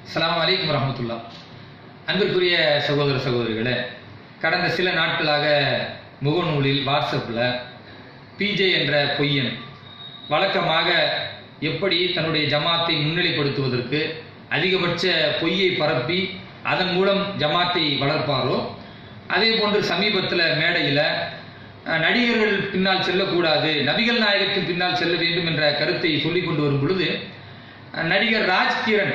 அஸ்ஸலாமு அலைக்கும் வரஹ்மத்துல்லாஹ் அன்பிற்குரிய சகோதர சகோதரிகளே கடந்த சில நாட்களாக முகநூலில் வாட்ஸ்அப்பில் பிஜே என்ற பொய்யன் வழக்கமாக எப்படி தன்னுடைய ஜமாத்தை முன்னிலைப்படுத்துவதற்கு அதிகபட்ச பொய்யை பரப்பி அதன் மூலம் ஜமாத்தை வளர்ப்பாரோ அதே போன்று சமீபத்தில் மேடையில் அஹ், நடிகர்கள் பின்னால் செல்லக்கூடாது நபிகள் நாயகத்தின் பின்னால் செல்ல வேண்டும் என்ற கருத்தை சொல்லிக் கொண்டு வரும் பொழுது அஹ், நடிகர் ராஜ்கிரண்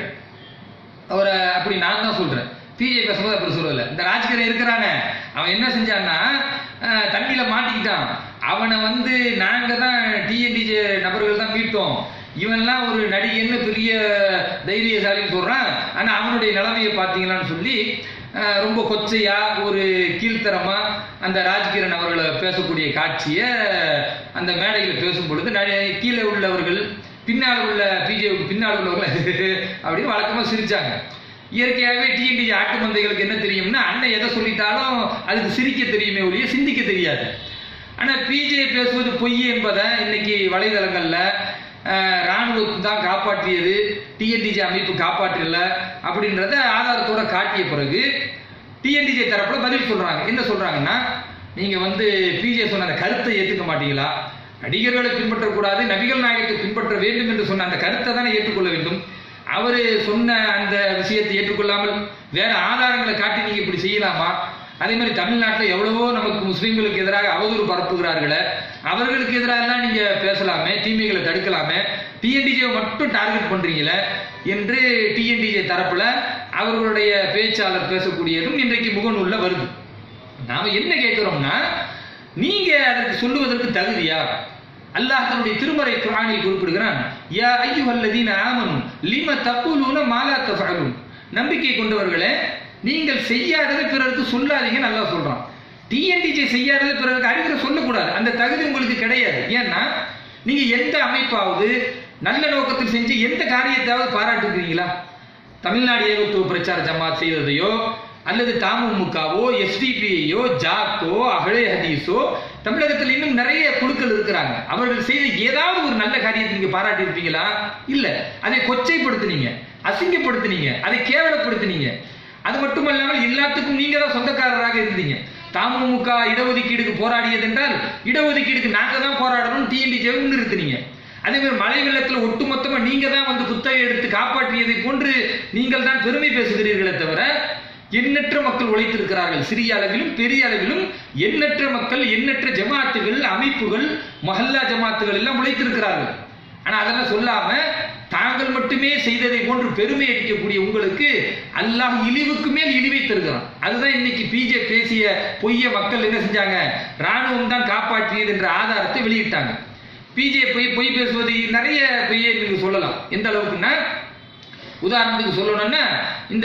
அவரை அப்படி நான் தான் சொல்றேன் பிஜே பேசும்போது அப்படி சொல்லல இந்த ராஜ்கிரண் இருக்கிறானே அவன் என்ன செஞ்சான்னா அஹ், தண்ணியில மாட்டிக்கிட்டான் அவனை வந்து நாங்க தான் டிஎன்டிஜே நபர்கள் தான் மீட்டோம் இவன்லாம் ஒரு நடிகன்னு பெரிய தைரியசாலின்னு சொல்றான் ஆனா அவனுடைய நிலைமையை பார்த்தீங்களான்னு சொல்லி அஹ், ரொம்ப கொச்சையா ஒரு கீழ்த்தரமா அந்த ராஜ்கிரண் அவர்களை பேசக்கூடிய காட்சியை அந்த மேடையில் பேசும் பொழுது நடி- கீழே உள்ளவர்கள் பின்னால் உள்ள பிஜேவுக்கு பின்னால் உள்ளவர்கள் அப்படின்னு வழக்கமா சிரிச்சாங்க இயற்கையாகவே டிஎன்டி ஆட்டு மந்தைகளுக்கு என்ன தெரியும்னா அண்ணன் எதை சொல்லிட்டாலும் அதுக்கு சிரிக்க தெரியுமே ஒழிய சிந்திக்க தெரியாது ஆனா பிஜே பேசுவது பொய் என்பதை இன்னைக்கு வலைதளங்கள்ல அஹ், ராணுவத்தை தான் காப்பாற்றியது டிஎன்டிஜே அமைப்பு காப்பாற்றல அப்படின்றத ஆதாரத்தோட காட்டிய பிறகு டிஎன்டிஜே தரப்புல பதில் சொல்றாங்க என்ன சொல்றாங்கன்னா நீங்க வந்து பிஜே சொன்ன அந்த கருத்தை ஏத்துக்க மாட்டீங்களா நடிகர்களை பின்பற்றக்கூடாது நபிகள் நாயகத்தை பின்பற்ற வேண்டும் என்று சொன்ன அந்த கருத்தை தானே ஏற்றுக்கொள்ள வேண்டும் அவரு சொன்ன அந்த விஷயத்தை ஏற்றுக்கொள்ளாமல் வேற ஆதாரங்களை காட்டி நீங்க இப்படி செய்யலாமா அதே மாதிரி தமிழ்நாட்டில் எவ்வளவோ நமக்கு முஸ்லிம்களுக்கு எதிராக அவதூறு பரப்புகிறார்களே அவர்களுக்கு எதிராக எல்லாம் நீங்க பேசலாமே தீமைகளை தடுக்கலாமே டிஎன்டிஜே மட்டும் டார்கெட் பண்றீங்களே என்று டிஎன்டிஜே தரப்புல அவர்களுடைய பேச்சாளர் பேசக்கூடியதும் இன்றைக்கு முகநூல்ல வருது நாம என்ன கேட்கிறோம்னா நீங்க அதற்கு சொல்லுவதற்கு தகுதியா அல்லாஹ் தன்னுடைய திருமறை குர்ஆனில் குறிப்பிடுகிறான் யா அய்யுஹல்லதீன ஆமனு லிம தக்குலூன மாலா தஃஅலூன் நம்பிக்கை கொண்டவர்களே நீங்கள் செய்யாததை பிறருக்கு சொல்லாதீங்கன்னு அல்லாஹ் சொல்றான் டிஎன்டிஜே செய்யாததை பிறருக்கு அறிவுரை சொல்லக்கூடாது அந்த தகுதி உங்களுக்கு கிடையாது ஏன்னா நீங்க எந்த அமைப்பாவது நல்ல நோக்கத்தில் செஞ்சு எந்த காரியத்தாவது பாராட்டுக்கிறீங்களா தமிழ்நாடு ஏகத்துவ பிரச்சார ஜமாத் செய்ததையோ அல்லது தமுமுகவோ எஸ்டிபிஐயோ ஜாக்கோ அகலே ஹதீஸோ தமிழகத்தில் இன்னும் நிறைய குழுக்கள் இருக்கிறாங்க அவர்கள் செய்த ஏதாவது ஒரு நல்ல காரியத்தை நீங்க பாராட்டி இருப்பீங்களா இல்ல அதை கொச்சைப்படுத்துனீங்க அசிங்கப்படுத்துனீங்க அதை கேவலப்படுத்துனீங்க அது மட்டுமல்லாமல் எல்லாத்துக்கும் நீங்க தான் சொந்தக்காரராக இருந்தீங்க தமுமுக இடஒதுக்கீடுக்கு போராடியது என்றால் இடஒதுக்கீடுக்கு நாங்க தான் போராடணும் டிஎன்டிஜே நிறுத்தினீங்க அதே மாதிரி மழை வெள்ளத்தில் ஒட்டுமொத்தமா நீங்க தான் வந்து குத்தகை எடுத்து காப்பாற்றியதை போன்று நீங்கள் தான் பெருமை பேசுகிறீர்களே தவிர எண்ணற்ற மக்கள் உழைத்திருக்கிறார்கள் சிறிய அளவிலும் பெரிய அளவிலும் எண்ணற்ற மக்கள் எண்ணற்ற ஜமாத்துகள் அமைப்புகள் மஹல்லா ஜமாத்துகள் எல்லாம் உழைத்திருக்கிறார்கள் ஆனா அதெல்லாம் சொல்லாம தாங்கள் மட்டுமே செய்ததை போன்று பெருமை அடிக்கக்கூடிய உங்களுக்கு அல்லாஹ் இழிவுக்கு மேல் இழிவை தருகிறான் அதுதான் இன்னைக்கு பிஜே பேசிய பொய்ய மக்கள் என்ன செஞ்சாங்க ராணுவம் தான் காப்பாற்றியது என்ற ஆதாரத்தை வெளியிட்டாங்க பிஜே பொய் பொய் பேசுவது நிறைய பொய்யை நீங்க சொல்லலாம் எந்த அளவுக்குன்னா உதாரணத்துக்கு சொல்லணும்னா இந்த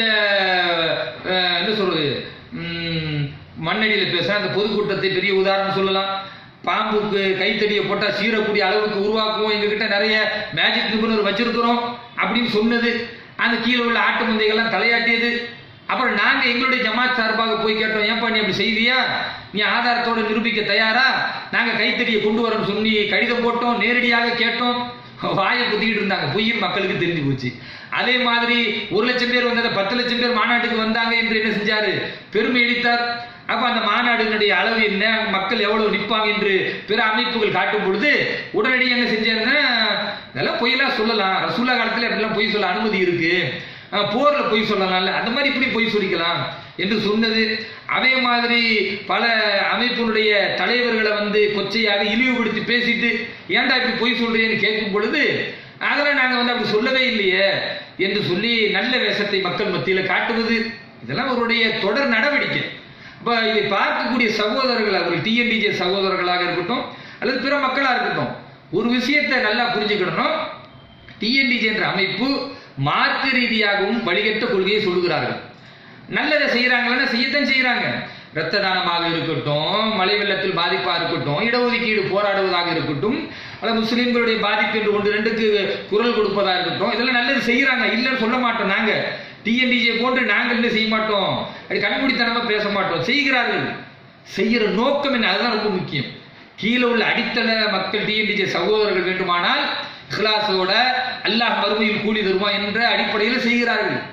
அஹ், என்ன சொல்றது ம், மண்ணடியில் பேசுற அந்த பொதுக்கூட்டத்தை பெரிய உதாரணம் சொல்லலாம் பாம்புக்கு கைத்தடியை போட்டா சீரக்கூடிய அளவுக்கு உருவாக்குவோம் எங்ககிட்ட நிறைய மேஜிக் நிபுணர் வச்சிருக்கிறோம் அப்படின்னு சொன்னது அந்த கீழே உள்ள ஆட்டு மந்தைகள்லாம் தலையாட்டியது அப்புறம் நாங்க எங்களுடைய ஜமாத் சார்பாக போய் கேட்டோம் ஏன்பா நீ அப்படி செய்வியா நீ ஆதாரத்தோட நிரூபிக்க தயாரா நாங்க கைத்தடியை கொண்டு வரோம்னு சொல்லி கடிதம் போட்டோம் நேரடியாக கேட்டோம் வாயை குத்திக்கிட்டு இருந்தாங்க பொய்யும் மக்களுக்கு தெரிஞ்சு போச்சு அதே மாதிரி ஒரு லட்சம் பேர் வந்ததை பத்து லட்சம் பேர் மாநாட்டுக்கு வந்தாங்க என்று என்ன செஞ்சாரு பெருமை அளித்தார் அப்ப அந்த மாநாடுனுடைய அளவு என்ன மக்கள் எவ்வளவு நிற்பாங்க என்று பிற அமைப்புகள் காட்டும் பொழுது உடனடியாக என்ன செஞ்சாருன்னா இதெல்லாம் பொய்யெல்லாம் சொல்லலாம் ரசூல்லா காலத்துல அப்படிலாம் பொய் சொல்ல அனுமதி இருக்கு அஹ் போர்ல பொய் சொல்லலாம்ல அந்த மாதிரி இப்படி பொய் சொல்லிக்கலாம் என்று சொன்னது அதே மாதிரி பல அமைப்பினுடைய தலைவர்களை வந்து கொச்சையாக இழிவுபடுத்தி பேசிட்டு ஏன்டா இப்படி பொய் சொல்றீங்கன்னு கேட்கும் பொழுது அதெல்லாம் நாங்க வந்து அப்படி சொல்லவே இல்லையே என்று சொல்லி நல்ல வேஷத்தை மக்கள் மத்தியில காட்டுவது இதெல்லாம் அவருடைய தொடர் நடவடிக்கை அப்ப இதை பார்க்கக்கூடிய சகோதரர்கள் அவர்கள் டிஎன்டிஜே சகோதரர்களாக இருக்கட்டும் அல்லது பிற மக்களா இருக்கட்டும் ஒரு விஷயத்தை நல்லா புரிஞ்சுக்கிடணும் டிஎன்டிஜே என்ற அமைப்பு மார்க்க ரீதியாகவும் வழிகட்ட கொள்கையை சொல்லுகிறார்கள் நல்லதை செய்யறாங்கன்னா செய்யத்தான் செய்யறாங்க இரத்த தானமாக இருக்கட்டும் மழை வெள்ளத்தில் பாதிப்பா இருக்கட்டும் இடஒதுக்கீடு போராடுவதாக இருக்கட்டும் அல்லது முஸ்லிம்களுடைய பாதிப்பு என்று ஒன்று ரெண்டுக்கு குரல் கொடுப்பதா இருக்கட்டும் இதெல்லாம் நல்லது செய்யறாங்க இல்லைன்னு சொல்ல மாட்டோம் நாங்க டிஎன்டிஜே போன்று நாங்கள் என்ன செய்ய மாட்டோம் அப்படி கண்மூடித்தனமா பேச மாட்டோம் செய்கிறார்கள் செய்யற நோக்கம் என்ன அதுதான் ரொம்ப முக்கியம் கீழே உள்ள அடித்தள மக்கள் டிஎன்டிஜே சகோதரர்கள் வேண்டுமானால் இஹ்லாஸோட அல்லாஹ் மறுமையில் கூலி தருவான் என்ற அடிப்படையில் செய்கிறார்கள்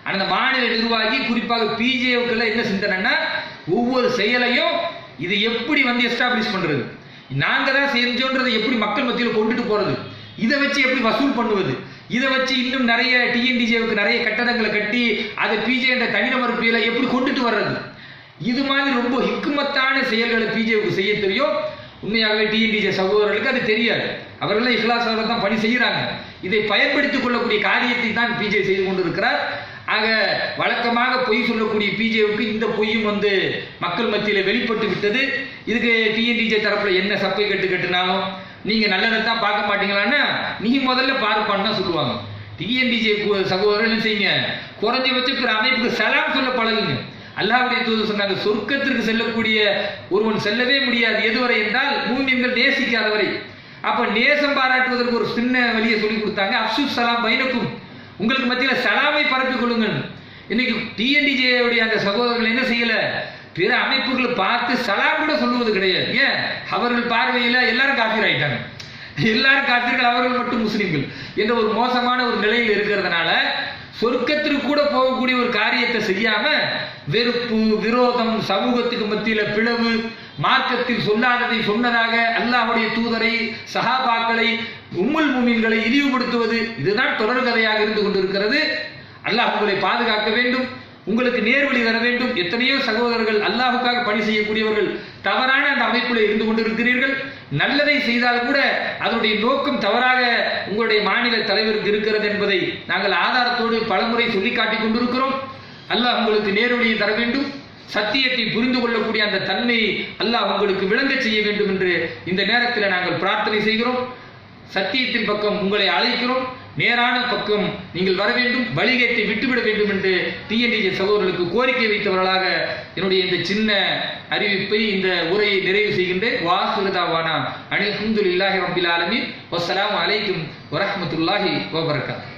ஆனா அந்த மாநில நிர்வாகி குறிப்பாக பிஜேவுக்குள்ள என்ன சிந்தனைன்னா ஒவ்வொரு செயலையும் இது எப்படி வந்து எஸ்டாப்ளிஷ் பண்றது நாங்க தான் செஞ்சோன்றதை எப்படி மக்கள் மத்தியில் கொண்டுட்டு போறது இதை வச்சு எப்படி வசூல் பண்ணுவது இதை வச்சு இன்னும் நிறைய டிஎன்டிஜேவுக்கு நிறைய கட்டடங்களை கட்டி அதை பிஜே என்ற தனிநபர் பேர்ல எப்படி கொண்டுட்டு வர்றது இது மாதிரி ரொம்ப ஹிக்குமத்தான செயல்களை பிஜேவுக்கு செய்ய தெரியும் உண்மையாகவே டிஎன்டிஜே சகோதரர்களுக்கு அது தெரியாது அவர்கள் இஹ்லாசோட தான் பணி செய்கிறாங்க இதை பயன்படுத்திக் கொள்ளக்கூடிய காரியத்தை தான் பிஜே செய்து கொண்டிருக்கிறார் ஆக வழக்கமாக பொய் சொல்லக்கூடிய பிஜேவுக்கு இந்த பொய்யும் வந்து மக்கள் மத்தியில் வெளிப்பட்டு விட்டது இதுக்கு டிஎன்டிஜே தரப்புல என்ன சப்பை கட்டு கட்டுனாலும் நீங்க நல்லதை தான் பார்க்க மாட்டீங்களான்னா நீ முதல்ல பார்ப்பான்னு தான் சொல்லுவாங்க டிஎன்டிஜே சகோதரர் என்ன செய்யுங்க குறைஞ்சபட்சம் பிற அமைப்புக்கு சலாம் சொல்ல பழகுங்க அல்லாஹ்வுடைய தூதர் சொன்னாங்க சொர்க்கத்திற்கு செல்லக்கூடிய ஒருவன் செல்லவே முடியாது எதுவரை என்றால் மூமின்கள் நேசிக்காதவரை அப்ப நேசம் பாராட்டுவதற்கு ஒரு சின்ன வழியை சொல்லி கொடுத்தாங்க அப்சுல் சலாம் பைனக்கும் உங்களுக்கு மத்தியில சலாமை பரப்பிக் கொள்ளுங்கள் இன்னைக்கு டிஎன்டிஜே உடைய அந்த சகோதரர்கள் என்ன செய்யல பிற அமைப்புகளை பார்த்து சலாம் கூட சொல்லுவது கிடையாது ஏன் அவர்கள் பார்வையில எல்லாரும் காப்பீர் ஆயிட்டாங்க எல்லாரும் காப்பீர்கள் அவர்கள் மட்டும் முஸ்லிம்கள் என்ற ஒரு மோசமான ஒரு நிலையில் இருக்கிறதுனால சொர்க்கத்திற்கு கூட போகக்கூடிய ஒரு காரியத்தை செய்யாம வெறுப்பு விரோதம் சமூகத்துக்கு மத்தியில பிளவு மார்க்கத்தில் சொல்லாததை சொன்னதாக அல்லாஹ்வுடைய தூதரை சஹாபாக்களை உம்முல் முமீன்களை இழிவுபடுத்துவது இதுதான் தொடர்கதையாக இருந்து கொண்டிருக்கிறது அல்லாஹ் உங்களை பாதுகாக்க வேண்டும் உங்களுக்கு நேர்வழி தர வேண்டும் எத்தனையோ சகோதரர்கள் அல்லாஹுக்காக பணி செய்யக்கூடியவர்கள் தவறான அந்த அமைப்பில் இருந்து கொண்டிருக்கிறீர்கள் நல்லதை செய்தால் கூட அதனுடைய நோக்கம் தவறாக உங்களுடைய மாநில தலைவருக்கு இருக்கிறது என்பதை நாங்கள் ஆதாரத்தோடு பலமுறை சொல்லி காட்டிக் கொண்டிருக்கிறோம் அல்லாஹ் உங்களுக்கு நேர்வழியை தர வேண்டும் சத்தியத்தை புரிந்து கொள்ளக்கூடிய அந்த தன்மையை அல்லாஹ் உங்களுக்கு விளங்கச் செய்ய வேண்டும் என்று இந்த நேரத்தில் நாங்கள் பிரார்த்தனை செய்கிறோம் சத்தியத்தின் பக்கம் உங்களை அழைக்கிறோம் நேரான பக்கம் நீங்கள் வர வேண்டும் வழிகேட்டை விட்டுவிட வேண்டும் என்று டிஎன்டிஜே சகோதரர்களுக்கு கோரிக்கை வைத்தவர்களாக என்னுடைய இந்த சின்ன அறிவிப்பை இந்த உரையை நிறைவு செய்கின்றேன் வாசுதாவானா அனில் ஹம்துலில்லாஹி ரபில் ஆலமீன் வஸ்ஸலாமு அலைக்கும் வரஹ்மத்துல்லாஹி வபரகாத்